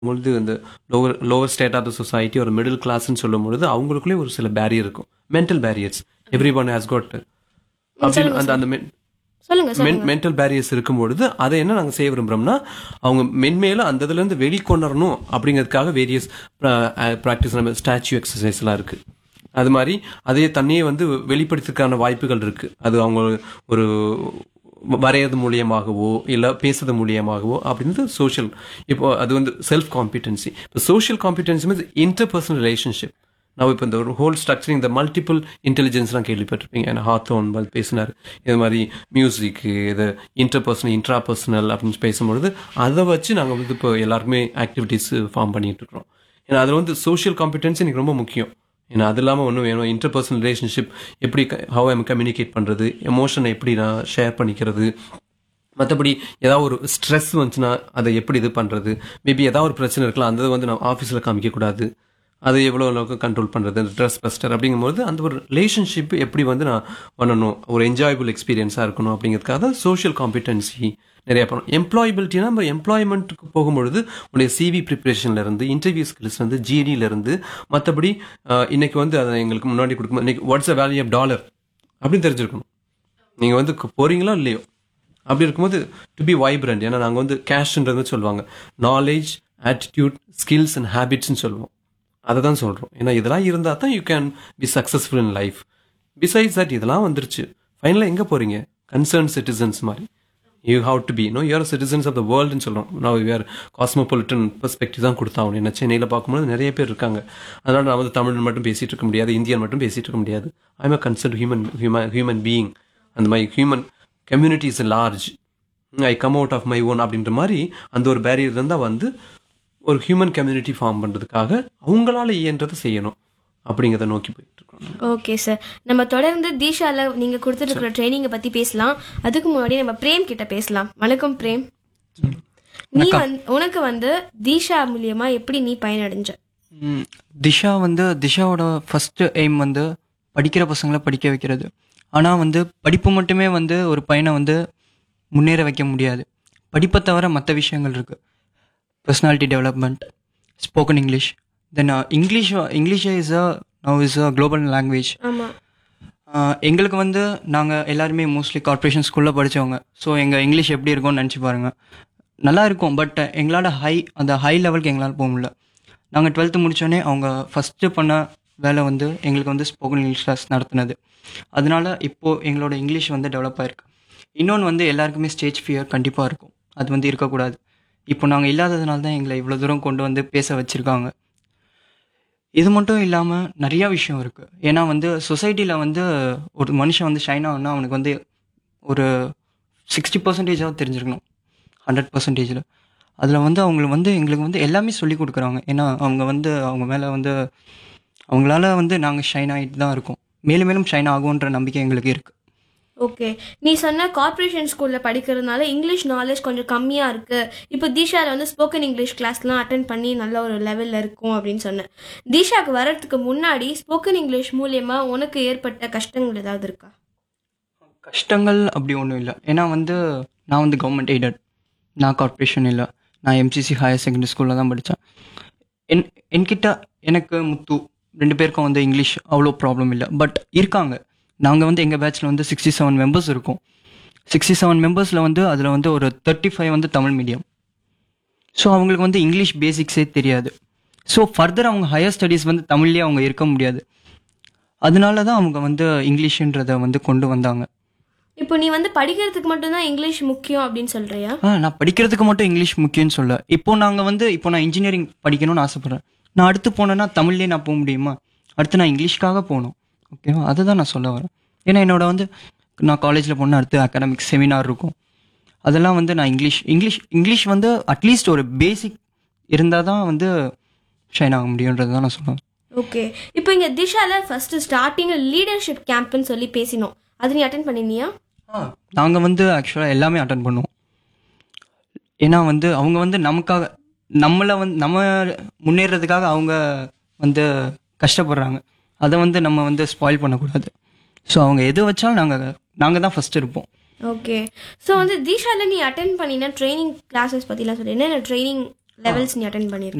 பொழுது இந்த lower lower state of the society ஒரு மிடில் கிளாஸ்ன்னு சொல்லும் பொழுது அவங்களுக்குள்ளே ஒரு சில பேரியர் இருக்கும் mental barriers every one has got அப்படின்னு அந்த அந்த men- சொல்லுங்க சொல்லுங்க மென்டல் பேரியர்ஸ் இருக்கும்பொழுது அதை என்ன நாங்கள் செய்ய விரும்புகிறோம்னா அவங்க மென்மேலும் அந்த இதுலேருந்து வெளிக்கொணரணும் அப்படிங்கிறதுக்காக வேரியஸ் ப்ராக்டிஸ் நம்ம ஸ்டாச்சு எக்ஸசைஸ்லாம் இருக்கு அது மாதிரி அதே தண்ணியை வந்து வெளிப்படுத்துறதுக்கான வாய்ப்புகள் இருக்கு அது அவங்க ஒரு வரையறது மூலியமாகவோ இல்லை பேசுறது மூலியமாகவோ அப்படின்றது சோஷியல் இப்போ அது வந்து செல்ஃப் காம்பிடென்சி இப்போ social competency means interpersonal relationship நான் இப்போ இந்த ஒரு ஹோல் ஸ்ட்ரக்சரிங் இந்த மல்டிபிள் இன்டெலிஜென்ஸ்லாம் கேள்விப்பட்டிருப்பீங்க ஏன்னா ஹாத்தோன் பேசினார் இது மாதிரி மியூசிக்கு இது இன்டர்பர்சனல் இன்ட்ராபர்சனல் அப்படின்னு பேசும்பொழுது அதை வச்சு நாங்கள் வந்து இப்போ எல்லாருக்குமே ஆக்டிவிட்டீஸ் ஃபார்ம் பண்ணிட்டு இருக்கிறோம் ஏன்னா அதில் வந்து சோஷியல் காம்பிடென்ஸ் எனக்கு ரொம்ப முக்கியம் ஏன்னா அது இல்லாமல் ஒன்றும் வேணும் இன்டர்பர்சனல் ரிலேஷன்ஷிப் எப்படி ஹவ் ஐம் கம்யூனிகேட் பண்ணுறது எமோஷனை எப்படி நான் ஷேர் பண்ணிக்கிறது மற்றபடி ஏதாவது ஒரு ஸ்ட்ரெஸ் வந்துச்சுன்னா அதை எப்படி இது பண்ணுறது மேபி ஏதாவது ஒரு பிரச்சனை இருக்கலாம் அந்த இதை வந்து நான் ஆஃபீஸில் காமிக்கக்கூடாது அது எவ்வளோ அளவுக்கு கண்ட்ரோல் பண்ணுறது அந்த ட்ரெஸ் பஸ்டர் அப்படிங்கும்போது அந்த ஒரு ரிலேஷன்ஷிப் எப்படி வந்து நான் பண்ணணும் ஒரு என்ஜாயபிள் எக்ஸ்பீரியன்ஸாக இருக்கணும் அப்படிங்கிறதுக்காக தான் சோஷியல் காம்பிடென்சி நிறைய பண்ணணும் எம்ப்ளாயபிலிட்டினா நம்ம எம்ப்ளாய்மெண்ட்டுக்கு போகும்பொழுது உடைய சிவி ப்ரிப்பரேஷன்ல இருந்து இன்டர்வியூ ஸ்கில்ஸ் வந்து ஜிடியில இருந்து மற்றபடி இன்னைக்கு வந்து அதை எங்களுக்கு முன்னாடி கொடுக்கும்போது இன்னைக்கு what's a value of dollar அப்படின்னு தெரிஞ்சிருக்கணும் நீங்கள் வந்து கு- போறீங்களோ இல்லையோ அப்படி இருக்கும்போது டு பி வைப்ரண்ட் ஏன்னா நாங்கள் வந்து கேஷ்ன்றது சொல்லுவாங்க நாலேஜ் ஆட்டிடியூட் ஸ்கில்ஸ் அண்ட் ஹேபிட்ஸ்னு சொல்லுவோம் அதை தான் சொல்கிறோம் ஏன்னா இதெல்லாம் இருந்தால் தான் you can be successful in life besides that இதெல்லாம் வந்துருச்சு ஃபைனலாக எங்கே போகிறீங்க கன்சர்ன் சிட்டிசன்ஸ் மாதிரி you have to be no your citizens of the வேர்ல்டுன்னு சொல்கிறோம் நான் யூஆர் காஸ்மோபாலிட்டன் பெர்ஸ்பெக்டிவ் தான் கொடுத்தாகணும் என்ன சென்னையில் பார்க்கும்போது நிறைய பேர் இருக்காங்க அதனால் நான் வந்து தமிழ் மட்டும் பேசிகிட்டு இருக்க முடியாது இந்தியன் மட்டும் பேசிகிட்டு இருக்க முடியாது I am a concern human human human being அந்த மாதிரி human community is large I come out of my own அப்படின்ற மாதிரி அந்த ஒரு பேரியர் இருந்தால் வந்து ஒரு ஹியூமன் கம்யூனிட்டி ஃபார்ம் பண்ணுறதுக்காக அவங்களால இயன்றதை செய்யணும் அப்படிங்கிறத நோக்கி போயிட்டு இருக்கோம் ஓகே சார் நம்ம தொடர்ந்து தீஷால நீங்க கொடுத்துட்டு இருக்கிற ட்ரைனிங்கை பத்தி பேசலாம் அதுக்கு முன்னாடி நம்ம பிரேம் கிட்ட பேசலாம் வணக்கம் பிரேம் நீ வந்து உனக்கு வந்து தீஷா மூலியமா எப்படி நீ பயனடைஞ்ச ம், திஷா வந்து திஷாவோட ஃபஸ்ட்டு எய்ம் வந்து படிக்கிற பசங்களை படிக்க வைக்கிறது ஆனால் வந்து படிப்பு மட்டுமே வந்து ஒரு பையனை வந்து முன்னேற வைக்க முடியாது படிப்பை தவிர மற்ற விஷயங்கள் இருக்குது personality development spoken English then English English is a now is a global language ஆமா எங்களுக்கு வந்து நாங்கள் எல்லாருமே மோஸ்ட்லி கார்ப்பரேஷன் ஸ்கூலில் படித்தவங்க ஸோ எங்கள் இங்கிலீஷ் எப்படி இருக்கும்னு நினச்சி பாருங்கள் நல்லா இருக்கும் பட் எங்களால் ஹை அந்த ஹை லெவலுக்கு எங்களால் போக முடியல நாங்கள் டுவெல்த்து முடித்தோடனே அவங்க ஃபஸ்ட்டு பண்ண வேலை வந்து எங்களுக்கு வந்து ஸ்போக்கன் இங்கிலீஷ் கிளாஸ் நடத்துனது அதனால இப்போது எங்களோட இங்கிலீஷ் வந்து டெவலப் ஆயிருக்கு இன்னொன்று வந்து எல்லாருக்குமே ஸ்டேஜ் ஃபியர் கண்டிப்பாக இருக்கும் அது வந்து இருக்கக்கூடாது இப்போ நாங்கள் இல்லாததுனால தான் எங்களை இவ்வளோ தூரம் கொண்டு வந்து பேச வச்சுருக்காங்க இது மட்டும் இல்லாமல் நிறையா விஷயம் இருக்குது ஏன்னா வந்து சொசைட்டியில் வந்து ஒரு மனுஷன் வந்து ஷைன் ஆகணும்னா அவனுக்கு வந்து ஒரு சிக்ஸ்டி பர்சன்டேஜாக தெரிஞ்சிருக்கணும் ஹண்ட்ரட் பர்சன்டேஜில் அதில் வந்து அவங்களுக்கு வந்து எங்களுக்கு வந்து எல்லாமே சொல்லி கொடுக்குறாங்க ஏன்னா அவங்க வந்து அவங்க மேலே வந்து அவங்களால வந்து நாங்கள் ஷைன் ஆகிட்டு தான் இருக்கோம் மேலும் மேலும் ஷைன் ஆகுன்ற நம்பிக்கை எங்களுக்கு இருக்குது ஓகே நீ சொன்ன கார்ப்பரேஷன் ஸ்கூல்ல படிக்கிறதுனால இங்கிலீஷ் நாலேஜ் கொஞ்சம் கம்மியா இருக்கு இப்போ தீஷால வந்து ஸ்போக்கன் இங்கிலீஷ் கிளாஸ்லாம் அட்டன் பண்ணி நல்ல ஒரு லெவல்ல இருக்கும் அப்படின்னு சொன்னேன் தீஷாக்கு வர்றதுக்கு முன்னாடி ஸ்போக்கன் இங்கிலீஷ் மூலியமா உனக்கு ஏற்பட்ட கஷ்டங்கள் ஏதாவது இருக்கா கஷ்டங்கள் அப்படி ஒன்றும் இல்லை ஏன்னா வந்து நான் வந்து கவர்மெண்ட் எய்டட் நான் கார்ப்பரேஷன் இல்லை நான் எம்சிசி ஹையர் செகண்டரி ஸ்கூலில் தான் படித்தேன் என் என்கிட்ட எனக்கு முத்து ரெண்டு பேருக்கும் வந்து இங்கிலீஷ் அவ்வளோ ப்ராப்ளம் இல்லை பட் இருக்காங்க நாங்கள் வந்து எங்கள் பேட்ச்சில் வந்து சிக்ஸ்டி செவன் மெம்பர்ஸ் இருக்கோம் சிக்ஸ்டி செவன் மெம்பர்ஸில் வந்து அதில் வந்து ஒரு தேர்ட்டி ஃபைவ் வந்து தமிழ் மீடியம் ஸோ அவங்களுக்கு வந்து இங்கிலீஷ் பேசிக்ஸே தெரியாது ஸோ ஃபர்தர் அவங்க ஹையர் ஸ்டடீஸ் வந்து தமிழ்லேயே அவங்க இருக்க முடியாது அதனால தான் அவங்க வந்து இங்கிலீஷுன்றதை வந்து கொண்டு வந்தாங்க இப்போ நீ வந்து படிக்கிறதுக்கு மட்டும்தான் இங்கிலீஷ் முக்கியம் அப்படின்னு சொல்றியா ஆ நான் படிக்கிறதுக்கு மட்டும் இங்கிலீஷ் முக்கியம்னு சொல்ல இப்போ நாங்கள் வந்து இப்போ நான் இன்ஜினியரிங் படிக்கணும்னு ஆசைப்பட்றேன் நான் அடுத்து போனேன்னா தமிழ்லேயே நான் போக முடியுமா அடுத்து நான் இங்கிலீஷ்க்காக போகணும் ஓகேவா அதை தான் நான் சொல்ல வரேன் ஏன்னா என்னோட வந்து நான் காலேஜில் போனால் அடுத்து அகாடமிக் செமினார் இருக்கும் அதெல்லாம் வந்து நான் இங்கிலீஷ் இங்கிலீஷ் இங்கிலீஷ் வந்து அட்லீஸ்ட் ஒரு பேசிக் இருந்தால் தான் வந்து ஷைன் ஆக முடியுன்றது தான் நான் சொல்லுவேன் ஓகே இப்போ இங்க திஷால ஃபர்ஸ்ட் ஸ்டார்டிங் லீடர்ஷிப் கேம்ப்னு சொல்லி பேசினோம் அது நீ அட்டன் பண்ணிருந்தியா நாங்கள் வந்து ஆக்சுவலாக எல்லாமே அட்டன் பண்ணுவோம் ஏன்னா வந்து அவங்க வந்து நமக்காக நம்மளை வந்து நம்ம முன்னேறதுக்காக அவங்க வந்து கஷ்டப்படுறாங்க அதை வந்து நம்ம வந்து ஸ்பாயில் பண்ணக்கூடாது ஸோ அவங்க எது வச்சாலும் நாங்கள் நாங்கள் தான் ஃபஸ்ட் இருப்போம் ஓகே ஸோ வந்து தீஷால நீ அட்டன் பண்ணின ட்ரைனிங் கிளாஸஸ் பற்றிலாம் சொல்லி என்னென்ன ட்ரைனிங் லெவல்ஸ் நீ அட்டன் பண்ணியிருக்க